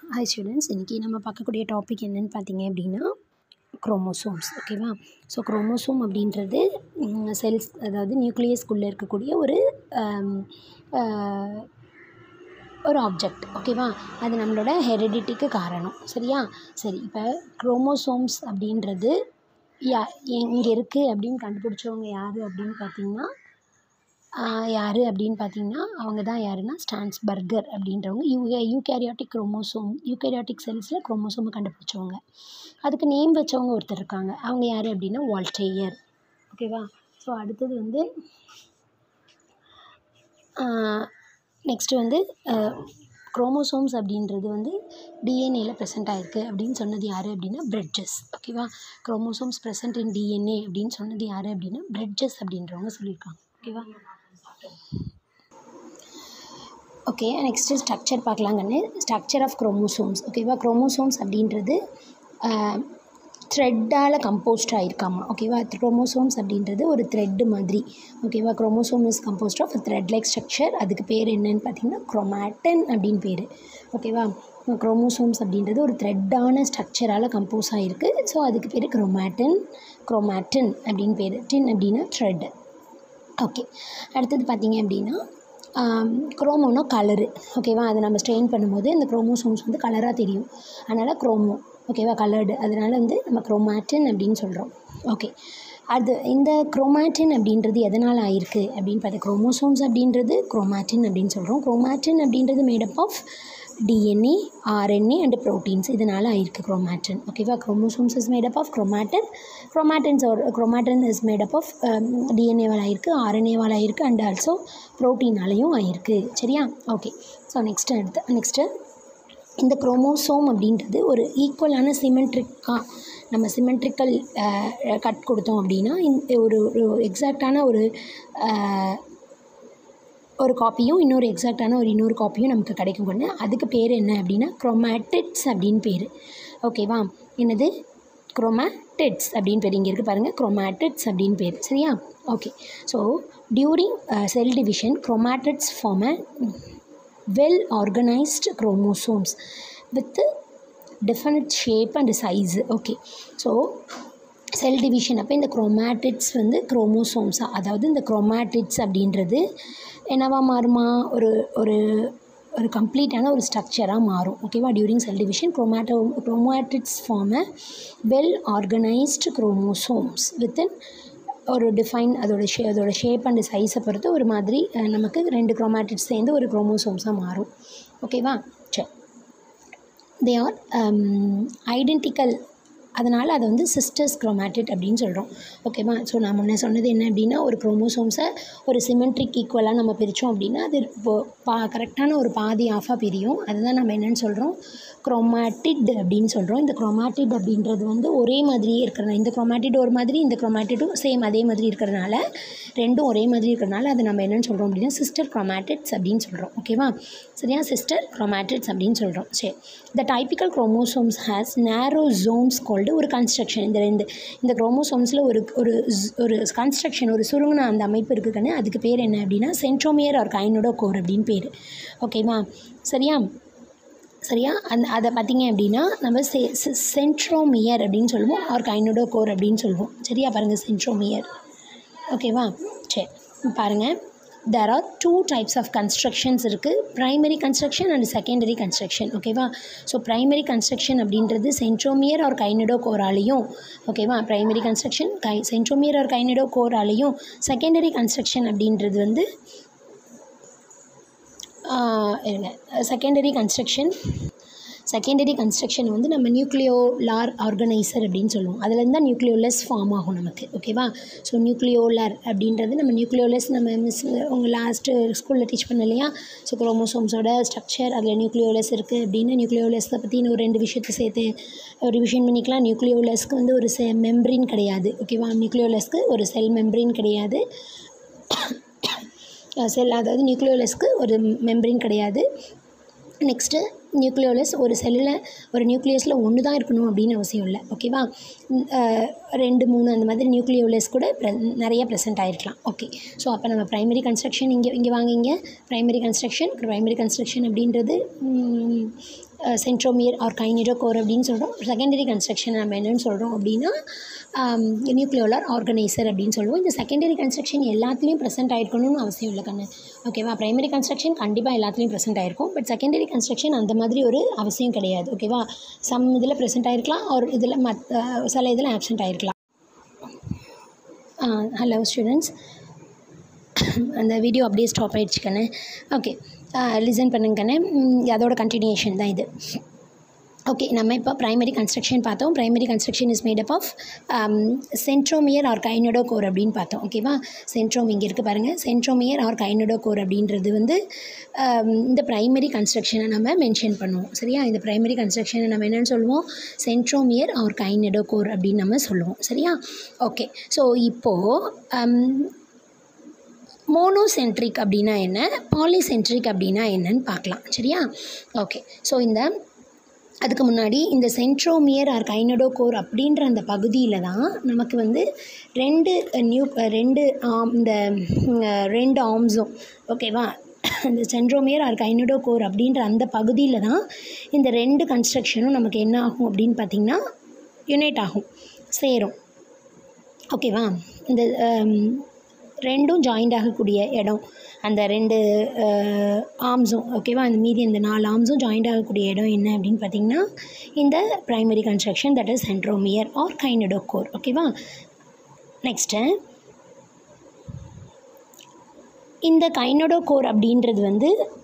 hi students இன்றைக்கி நம்ம பார்க்கக்கூடிய டாபிக் என்னென்னு பார்த்தீங்க அப்படின்னா குரோமோசோம்ஸ் ஓகேவா ஸோ குரோமோசோம் அப்படின்றது செல்ஸ் அதாவது நியூக்ளியஸ்குள்ளே இருக்கக்கூடிய ஒரு ஆம், ஆ, ஒரு ஆப்ஜெக்ட் ஓகேவா அது நம்மளோட ஹெரிடிட்டிக்கு காரணம் சரியா சரி இப்போ குரோமோசோம்ஸ் அப்படின்றது யா இங்கே இருக்குது அப்படின்னு கண்டுபிடிச்சவங்க யார் அப்படின்னு பார்த்தீங்கன்னா யார் அப்படின்னு பார்த்தீங்கன்னா அவங்க தான் யாருன்னா ஸ்டான்ஸ்பர்கர் அப்படின்றவங்க யூ யூகேரியாட்டிக் குரோமோசோம் யூகேரியாட்டிக் செல்ஸில் குரோமோசோமை கண்டுபிடிச்சவங்க அதுக்கு நேம் வச்சவங்க ஒருத்தர் இருக்காங்க அவங்க யார் அப்படின்னா வால்டேயர் ஓகேவா ஸோ அடுத்தது வந்து நெக்ஸ்ட்டு வந்து குரோமோசோம்ஸ் அப்படின்றது வந்து டிஎன்ஏல ப்ரெசென்ட் ஆயிருக்கு அப்படின்னு சொன்னது யார் அப்படின்னா பிரெட்ஜஸ் ஓகேவா குரோமோசோம்ஸ் ப்ரெசென்ட் இன் டிஎன்ஏ அப்படின்னு சொன்னது யார் அப்படின்னா பிரெட்ஜஸ் அப்படின்றவங்க சொல்லியிருக்காங்க ஓகேவா ஓகே நெக்ஸ்ட்டு ஸ்ட்ரக்சர் பார்க்கலாங்கன்னு ஸ்ட்ரக்சர் ஆஃப் குரோமோசோம்ஸ் ஓகேவா குரோமோசோம்ஸ் அப்படின்றது த்ரெட்டால் கம்போஸ்ட் ஆகிருக்காமா ஓகேவா குரோமோசோம்ஸ் அப்படின்றது ஒரு த்ரெட்டு மாதிரி ஓகேவா chromosome is composed of thread like structure அதுக்கு பேர் என்னன்னு பார்த்தீங்கன்னா குரோமேட்டன் அப்படின்னு பேர் ஓகேவா குரோமோசோம்ஸ் அப்படின்றது ஒரு த்ரெட்டான ஸ்ட்ரக்சரால் கம்போஸ் ஆகிருக்கு ஸோ அதுக்கு பேர் குரோமேட்டன் குரோமேட்டன் அப்படின்னு பேர் டின் அப்படின்னா த்ரெட் ஓகே அடுத்தது பார்த்தீங்க அப்படின்னா குரோமோனா கலரு ஓகேவா அதை நம்ம ஸ்ட்ரெயின் பண்ணும்போது இந்த குரோமோசோம்ஸ் வந்து கலராக தெரியும் அதனால் குரோமோ ஓகேவா கலர்டு அதனால் வந்து நம்ம குரோமேட்டின் அப்படின்னு சொல்கிறோம் ஓகே அது இந்த குரோமேட்டின் அப்படின்றது எதனால் ஆயிருக்கு அப்படின்னு பார்த்தா குரோமோசோம்ஸ் அப்படின்றது குரோமேட்டின் அப்படின்னு சொல்கிறோம் குரோமேட்டின் அப்படின்றது made up of DNA RNA and proteins இதனால் ஆயிருக்கு குரோமேட்டின் ஓகேவா chromosomes is made up of chromatin chromatins ஒரு குரோமேட்டன் இஸ் மேடப் ஆஃப் டிஎன்ஏவால் ஆயிருக்கு ஆர்என்ஏவால் ஆயிருக்கு அண்ட் ஆல்சோ ப்ரோட்டீனாலையும் ஆயிருக்கு சரியா ஓகே ஸோ நெக்ஸ்ட்டு அடுத்து நெக்ஸ்ட்டு இந்த குரோமோசோம் அப்படின்றது ஒரு ஈக்குவலான சிமெண்ட்ரிக்காக நம்ம சிமெண்ட்ரிக்கல் கட் கொடுத்தோம் அப்படின்னா இந்த ஒரு ஒரு எக்ஸாக்டான ஒரு அஹ், ஒரு காப்பியும் இன்னொரு எக்ஸாக்டான ஒரு இன்னொரு காப்பியும் நமக்கு கிடைக்கும் கொண்டு அதுக்கு பேர் என்ன அப்படின்னா குரோமேட்டிட்ஸ் அப்படின்னு பேர் ஓகேவா என்னது குரோமேட்டிட்ஸ் அப்படின்னு பேர் இங்கே இருக்குது பாருங்கள் குரோமேட்டிட்ஸ் அப்படின்னு பேர் சரியா okay so during cell division chromatids form a well organised chromosomes with definite shape and size okay so cell division அப்போ இந்த குரோமேட்டிட்ஸ் வந்து குரோமோசோம்ஸாக அதாவது இந்த குரோமேட்டிட்ஸ் அப்படின்றது என்னவா மாறுமா ஒரு ஒரு ஒரு கம்ப்ளீட்டான ஒரு ஸ்ட்ரக்சராக மாறும் ஓகேவா டியூரிங் செல் டிவிஷன் குரோமேட்டோ chromatids form a well organised chromosomes within ஒரு டிஃபைன் அதோட ஷே அதோட ஷேப் அண்ட் சைஸை பொறுத்து ஒரு மாதிரி அஹ், நமக்கு ரெண்டு குரோமேட்டிட்ஸ் சேர்ந்து ஒரு குரோமோசோம்ஸாக மாறும் ஓகேவா சரி தே ஆர் ஐடென்டிக்கல் அதனால் அதை வந்து சிஸ்டர்ஸ் குரோமேட்டிட் அப்படின்னு சொல்கிறோம் ஓகேவா ஸோ நான் முன்னே சொன்னது என்ன அப்படின்னா ஒரு குரோமோசோம்ஸை ஒரு சிமெட்ரிக் ஈக்குவலாக நம்ம பிரித்தோம் அப்படின்னா அது இப்போ பா கரெக்டான ஒரு பாதி ஆஃபாக பிரியும் அதுதான் நம்ம என்னென்னு சொல்கிறோம் குரோமேட்டிட் அப்படின்னு சொல்கிறோம் இந்த குரோமேட்டிட் அப்படின்றது வந்து ஒரே மாதிரியே இருக்கிறனால இந்த குரோமேட்டிட் ஒரு மாதிரி இந்த குரோமேட்டிடும் சேம் அதே மாதிரி இருக்கிறனால ரெண்டும் ஒரே மாதிரி இருக்கிறனால அதை நம்ம என்னென்னு சொல்கிறோம் அப்படின்னா சிஸ்டர் குரோமேட்டிட்ஸ் அப்படின்னு சொல்கிறோம் ஓகேவா சரியா சிஸ்டர் குரோமேட்டிட்ஸ் அப்படின்னு சொல்கிறோம் சரி the typical chromosomes has narrow zones called ஒரு கன்ஸ்ட்ரக்ஷன் இந்த ரெண்டு இந்த குரோமோசோம்ஸில் ஒரு ஒரு z- ஒரு கன்ஸ்ட்ரக்ஷன் ஒரு சுருங்கின அந்த அமைப்பு இருக்குன்னு அதுக்கு பேர் என்ன அப்படின்னா சென்ட்ரோமியர் ஆர் கைனோடோ கோர் அப்படின்னு பேர் ஓகேவா சரியா சரியா அந்த அதை பார்த்தீங்க அப்படின்னா நம்ம செ சென்ட்ரோமியர் அப்படின்னு சொல்லுவோம் ஆர் கைனோடோ கோர் அப்படின்னு சொல்லுவோம் சரியா பாருங்கள் சென்ட்ரோமியர் ஓகேவா சரி பாருங்கள் there are two types of constructions இருக்குது primary construction and secondary construction ஓகேவா ஸோ ப்ரைமரி கன்ஸ்ட்ரக்ஷன் அப்படின்றது சென்ட்ரோமியர் ஆர் கைனடோ கோராலையும் ஓகேவா ப்ரைமரி கன்ஸ்ட்ரக்ஷன் கை சென்ட்ரோமியர் ஆர் கைனடோ கோராலையும் செகண்டரி கன்ஸ்ட்ரக்ஷன் அப்படின்றது வந்து ஆஹ் இருங்க செகண்டரி கன்ஸ்ட்ரக்ஷன் செகண்டரி கன்ஸ்ட்ரக்ஷன் வந்து நம்ம நியூக்ளியோ லார் ஆர்கனைசர் அப்படின்னு சொல்லுவோம் அதுலேருந்து தான் நியூக்ளியோலஸ் ஃபார்ம் ஆகும் நமக்கு ஓகேவா ஸோ நியூக்ளியோலர் அப்படின்றது நம்ம நியூக்ளியோலஸ் நம்ம மிஸ் உங்கள் லாஸ்ட்டு ஸ்கூலில் டீச் பண்ண இல்லையா ஸோ குரோமோசோம்ஸோட ஸ்ட்ரக்சர் அதில் நியூக்ளியோலஸ் இருக்குது அப்படின்னு நியூக்ளியோலஸை பற்றி இன்னும் ஒரு ரெண்டு விஷயத்தை சேர்த்து ரிவிஷன் பண்ணிக்கலாம் நியூக்ளியோலஸ்க்கு வந்து ஒரு செ மெம்ப்ரின் கிடையாது ஓகேவா நியூக்ளியோலஸ்க்கு ஒரு செல் மெம்ப்ரின் கிடையாது செல் அதாவது நியூக்ளியோலஸ்க்கு ஒரு மெம்பரின் கிடையாது நெக்ஸ்ட்டு நியூக்ளியோலஸ் ஒரு செல்லில் ஒரு நியூக்ளியஸில் ஒன்று தான் இருக்கணும் அப்படின்னு அவசியம் இல்லை ஓகேவா ம், அஹ், ரெண்டு மூணு அந்த மாதிரி நியூக்ளியோலஸ் கூட ப்ரெ நிறைய ப்ரெசென்ட் ஆகிருக்கலாம் ஓகே ஸோ அப்போ நம்ம ப்ரைமரி கன்ஸ்ட்ரக்ஷன் இங்கே இங்கே வாங்க இங்கே ப்ரைமரி கன்ஸ்ட்ரக்ஷன் ப்ரைமரி கன்ஸ்ட்ரக்ஷன் அப்படின்றது சென்ட்ரோமியர் ஆர் கைனிடோகோர் அப்படின்னு சொல்கிறோம் செகண்டரி கன்ஸ்ட்ரக்ஷன் நம்ம என்னென்னு சொல்கிறோம் அப்படின்னா நியூக்ளியோலார் ஆர்கனைசர் அப்படின்னு சொல்லுவோம் இந்த செகண்டரி கன்ஸ்ட்ரக்ஷன் எல்லாத்துலேயும் ப்ரெசென்ட் ஆயிருக்கணும்னு அவசியம் இல்லை கண்ணு ஓகேவா ப்ரைமரி கன்ஸ்ட்ரக்ஷன் கண்டிப்பாக எல்லாத்துலேயும் ப்ரெசென்ட் ஆயிருக்கும் பட் செகண்டரி கன்ஸ்ட்ரக்ஷன் அந்த மாதிரி ஒரு அவசியம் கிடையாது ஓகேவா சம் இதில் ப்ரெசென்ட் ஆயிருக்கலாம் ஒரு இதில் மத் சில இதில் ஆப்சென்ட் ஆயிருக்கலாம் ஹலோ ஸ்டூடெண்ட்ஸ் அந்த வீடியோ அப்படியே ஸ்டாப் ஆகிடுச்சு கண்ணு ஓகே லிசன் பண்ணுங்க கண்ணு அதோட கண்டினியூஷன் தான் இது ஓகே நம்ம இப்போ ப்ரைமரி கன்ஸ்ட்ரக்ஷன் பார்த்தோம் primary construction is made up of centromere or kinetochore அப்படின்னு பார்த்தோம் ஓகேவா சென்ட்ரோம் இங்கே இருக்குது பாருங்கள் சென்ட்ரோமியர் ஆர் கைனடோ கோர் அப்படின்றது வந்து இந்த ப்ரைமரி கன்ஸ்ட்ரக்ஷனை நம்ம மென்ஷன் பண்ணுவோம் சரியா இந்த ப்ரைமரி கன்ஸ்ட்ரக்ஷனை நம்ம என்னென்னு சொல்லுவோம் சென்ட்ரோமியர் ஆர் கைனடோ கோர் அப்படின்னு நம்ம சொல்லுவோம் சரியா ஓகே ஸோ இப்போது மோனோசென்ட்ரிக் அப்படின்னா என்ன பாலிசென்ட்ரிக் அப்படின்னா என்னன்னு பார்க்கலாம் சரியா ஓகே ஸோ இந்த அதுக்கு முன்னாடி இந்த சென்ட்ரோமியர் ஆர் கைனடோ கோர் அப்படின்ற அந்த பகுதியில் தான் நமக்கு வந்து ரெண்டு நியூ ரெண்டு ஆம் இந்த ரெண்டு ஆர்ம்ஸும் ஓகேவா இந்த சென்ட்ரோமியர் ஆர் கைனடோ கோர் அப்படின்ற அந்த பகுதியில் தான் இந்த ரெண்டு கன்ஸ்ட்ரக்ஷனும் நமக்கு என்ன ஆகும் அப்படின்னு பார்த்திங்கன்னா யுனைட் ஆகும் சேரும் ஓகேவா இந்த ரெண்டும் ஜாயிண்ட் ஆகக்கூடிய இடம் அந்த ரெண்டு ஆர்ம்ஸும் ஓகேவா அந்த மீதி இந்த நாலு ஆர்ம்ஸும் ஜாயிண்ட் ஆகக்கூடிய இடம் என்ன அப்படின்னு பார்த்தீங்கன்னா இந்த primary construction that is centromere or kinetochore ஓகேவா நெக்ஸ்ட்டு இந்த கைனடோகோர் அப்படின்றது வந்து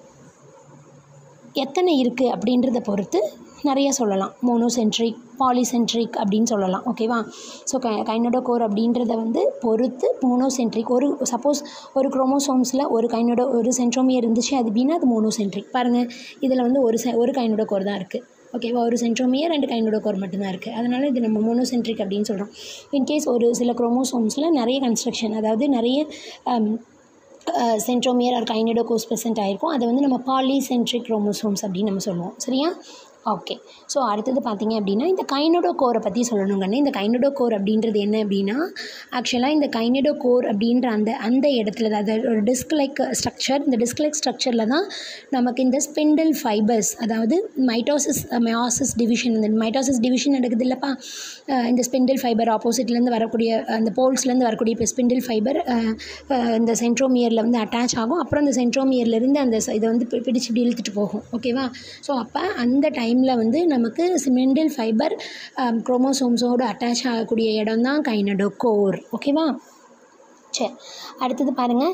எத்தனை இருக்குது அப்படின்றத பொறுத்து நிறைய சொல்லலாம் மோனோசென்ட்ரிக் பாலிசென்ட்ரிக் அப்படின்னு சொல்லலாம் ஓகேவா ஸோ கை கைனோடோ கோர் அப்படின்றத வந்து பொறுத்து மோனோசென்ட்ரிக் ஒரு சப்போஸ் ஒரு குரோமோசோம்ஸில் ஒரு கைனோட ஒரு சென்ட்ரோமியர் இருந்துச்சு அது அப்படின்னா அது மோனோசென்ட்ரிக் பாருங்கள் இதில் வந்து ஒரு செ ஒரு கைனோட கோர் தான் இருக்குது ஓகேவா ஒரு சென்ட்ரோமியர் ரெண்டு கைனோட கோர் மட்டும்தான் இருக்குது அதனால் இது நம்ம மோனோசென்ட்ரிக் அப்படின்னு சொல்கிறோம் இன்கேஸ் ஒரு சில குரோமோசோம்ஸில் நிறைய கன்ஸ்ட்ரக்ஷன் அதாவது நிறைய சென்ட்ரோமியர் ஆர் கைனடோகோஸ் ப்ரெசென்ட் ஆகிருக்கும் அதை வந்து நம்ம பாலிசென்ட்ரிக் குரோமோசோம்ஸ் அப்படின்னு நம்ம சொல்லுவோம் சரியா ஓகே ஸோ அடுத்தது பார்த்தீங்க அப்படின்னா இந்த கைனடோ கோரை பற்றி சொல்லணுங்கண்ணே இந்த கைனடோ கோர் அப்படின்றது என்ன அப்படின்னா ஆக்சுவலாக இந்த கைனடோ கோர் அப்படின்ற அந்த அந்த இடத்துல அது ஒரு டிஸ்க் லைக் ஸ்ட்ரக்சர் இந்த டிஸ்க் லைக் ஸ்ட்ரக்சரில் தான் நமக்கு இந்த ஸ்பிண்டில் ஃபைபர்ஸ் அதாவது மைட்டோசிஸ் மயாசிஸ் டிவிஷன் இந்த மைட்டோசிஸ் டிவிஷன் நடக்குது இல்லைப்பா இந்த ஸ்பிண்டில் ஃபைபர் ஆப்போசிட்லேருந்து வரக்கூடிய அந்த போல்ஸ்லேருந்து வரக்கூடிய இப்போ ஸ்பிண்டில் ஃபைபர் இந்த சென்ட்ரோமியரில் வந்து அட்டாச் ஆகும் அப்புறம் அந்த சென்ட்ரோமியர்லேருந்து அந்த இதை வந்து பிடிச்சி இப்படி இழுத்துட்டு போகும் ஓகேவா ஸோ அப்போ அந்த டைமில் வந்து நமக்கு ஸ்பிண்டில் ஃபைபர் குரோமோசோம்ஸோடு அட்டாச் ஆகக்கூடிய இடம் தான் கைனடோ கோர் ஓகேவா சரி அடுத்தது பாருங்கள்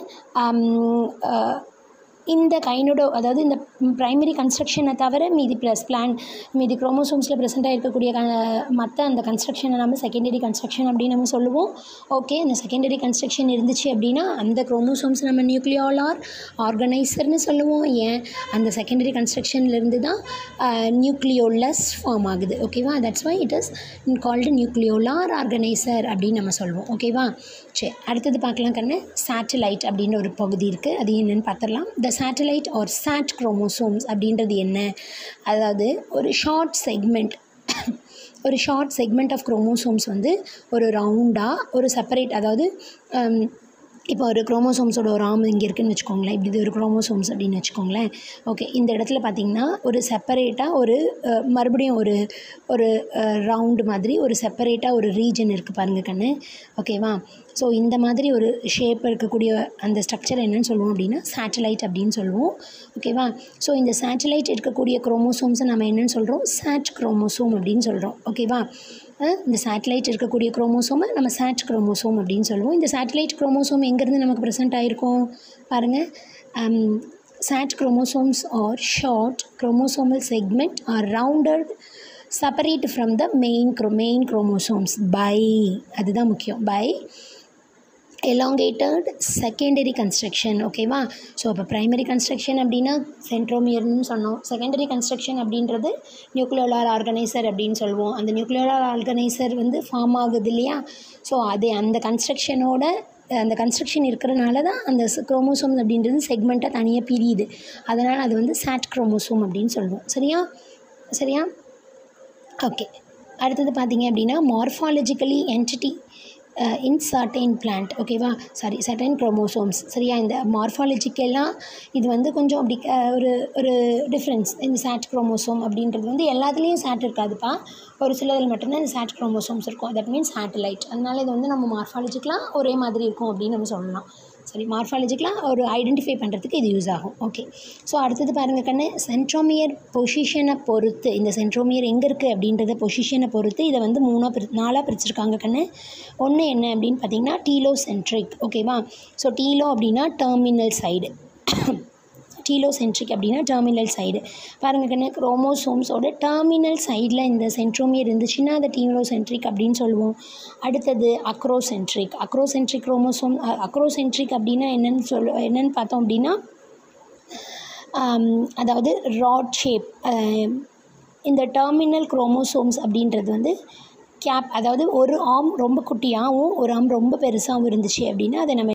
இந்த கைனோடோ அதாவது இந்த ப்ரைமரி கன்ஸ்ட்ரக்ஷனை தவிர மீதி ப்ளஸ் பிளான் மீதி குரோமோசோம்ஸில் ப்ரெசென்ட் ஆகிருக்கக்கூடிய க மற்ற அந்த கன்ஸ்ட்ரக்ஷனை நம்ம செகண்டரி கன்ஸ்ட்ரக்ஷன் அப்படின்னு நம்ம சொல்லுவோம் ஓகே இந்த செகண்டரி கன்ஸ்ட்ரக்ஷன் இருந்துச்சு அப்படின்னா அந்த குரோமோசோம்ஸ் நம்ம நியூக்ளியோலார் ஆர்கனைசர்னு சொல்லுவோம் ஏன் அந்த செகண்டரி கன்ஸ்ட்ரக்ஷன்லேருந்து தான் நியூக்ளியோலஸ் ஃபார்ம் ஆகுது ஓகேவா that's why it is called nucleolar organiser அப்படின்னு நம்ம சொல்லுவோம் ஓகேவா சரி அடுத்தது பார்க்கலாம் கண்ணு சேட்டலைட் அப்படின்னு ஒரு பகுதி இருக்குது அது என்னென்னு பார்த்துடலாம் the satellite or sat chromosomes அப்படின்றது என்ன அதாவது ஒரு ஷார்ட் செக்மெண்ட் ஒரு ஷார்ட் செக்மெண்ட் ஆஃப் குரோமோசோம்ஸ் வந்து ஒரு ரவுண்டாக ஒரு செப்பரேட் அதாவது இப்போ ஒரு குரோமோசோம்ஸோட ஒரு ஆம் இங்கே இருக்குதுன்னு வச்சுக்கோங்களேன் இப்படி இது ஒரு குரோமோசோம்ஸ் அப்படின்னு வச்சுக்கோங்களேன் ஓகே இந்த இடத்துல பார்த்திங்கன்னா ஒரு செப்பரேட்டாக ஒரு மறுபடியும் ஒரு ஒரு ரவுண்டு மாதிரி ஒரு செப்பரேட்டாக ஒரு ரீஜன் இருக்குது பாருங்கள் கண்ணு ஓகேவா ஸோ இந்த மாதிரி ஒரு ஷேப் இருக்கக்கூடிய அந்த ஸ்ட்ரக்சர் என்னென்னு சொல்லுவோம் அப்படின்னா சேட்டலைட் அப்படின்னு சொல்லுவோம் ஓகேவா ஸோ இந்த சேட்டலைட் இருக்கக்கூடிய குரோமோசோம்ஸை நம்ம என்னென்னு சொல்கிறோம் சேட் குரோமோசோம் அப்படின்னு சொல்கிறோம் ஓகேவா இந்த சேட்டலைட் இருக்கக்கூடிய குரோமோசோமை நம்ம சேட் குரோமோசோம் அப்படின்னு சொல்லுவோம் இந்த சேட்டலைட் குரோமோசோம் எங்கேருந்து நமக்கு ப்ரெசென்ட் ஆகிருக்கும் பாருங்கள் sat chromosomes are short chromosomal segment are rounded separate from the main க்ரோ மெயின் குரோமோசோம்ஸ் பை அதுதான் முக்கியம் பை எலாங்கேட்டட் செகண்டரி கன்ஸ்ட்ரக்ஷன் ஓகேவா ஸோ இப்போ ப்ரைமரி கன்ஸ்ட்ரக்ஷன் அப்படின்னா சென்ட்ரோமியர்னு சொன்னோம் செகண்டரி கன்ஸ்ட்ரக்ஷன் அப்படின்றது நியூக்ளியோலார் ஆர்கனைசர் அப்படின்னு சொல்லுவோம் அந்த நியூக்ளியோலார் ஆர்கனைசர் வந்து ஃபார்ம் ஆகுது இல்லையா ஸோ அது அந்த கன்ஸ்ட்ரக்ஷனோட அந்த கன்ஸ்ட்ரக்ஷன் இருக்கிறனால தான் அந்த குரோமோசோம் அப்படின்றது செக்மெண்ட்டாக தனியாக பிரியுது அதனால் அது வந்து சேட் குரோமோசோம் அப்படின்னு சொல்லுவோம் சரியா சரியா ஓகே அடுத்தது பார்த்தீங்க அப்படின்னா morphologically entity in certain plant ஓகேவா சாரி சர்டைன் குரோமோசோம்ஸ் சரியா இந்த மார்ஃபாலஜிக்கெல்லாம் இது வந்து கொஞ்சம் அப்படி அஹ், ஒரு ஒரு டிஃப்ரென்ஸ் இந்த சேட் குரோமோசோம் அப்படின்றது வந்து எல்லாத்துலேயும் சேட் இருக்காதுப்பா ஒரு சிலதில் மட்டும்தான் இந்த சேட் குரோமோசோம்ஸ் இருக்கும் தட் மீன்ஸ் சேட்டலைட் அதனால இது வந்து நம்ம மார்ஃபாலஜிக்கெலாம் ஒரே மாதிரி இருக்கும் அப்படின்னு நம்ம சொல்லலாம் சரி மார்ஃபாலஜிக்கெலாம் ஒரு ஐடென்டிஃபை பண்ணுறதுக்கு இது யூஸ் ஆகும் ஓகே ஸோ அடுத்தது பாருங்கள் கண்ணு சென்ட்ரோமியர் பொசிஷனை பொறுத்து இந்த சென்ட்ரோமியர் எங்கே இருக்குது அப்படின்றத பொசிஷனை பொறுத்து இதை வந்து மூணாக பிரி நாலாக பிரிச்சிருக்காங்க கண்ணு ஒன்று என்ன அப்படின்னு பார்த்தீங்கன்னா டீலோ சென்ட்ரிக் ஓகேவா ஸோ டீலோ அப்படின்னா டெர்மினல் சைடு டீலோசென்ட்ரிக் அப்படின்னா டெர்மினல் சைடு பாருங்கள் கண்ணு குரோமோசோம்ஸோட டெர்மினல் சைடில் இந்த சென்ட்ரோமியர் இருந்துச்சுன்னா அதை டீலோசென்ட்ரிக் அப்படின்னு சொல்லுவோம் அடுத்தது அக்ரோசென்ட்ரிக் அக்ரோசென்ட்ரிக் குரோமோசோம் அக்ரோசென்ட்ரிக் அப்படின்னா என்னன்னு சொல் என்னன்னு பார்த்தோம் அப்படின்னா ஆம், அதாவது ராட் ஷேப் இந்த டெர்மினல் குரோமோசோம்ஸ் அப்படின்றது வந்து கேப் அதாவது ஒரு ஆர்ம் ரொம்ப குட்டியாகவும் ஒரு ஆர்ம் ரொம்ப பெருசாகவும் இருந்துச்சு அப்படின்னா அதை நம்ம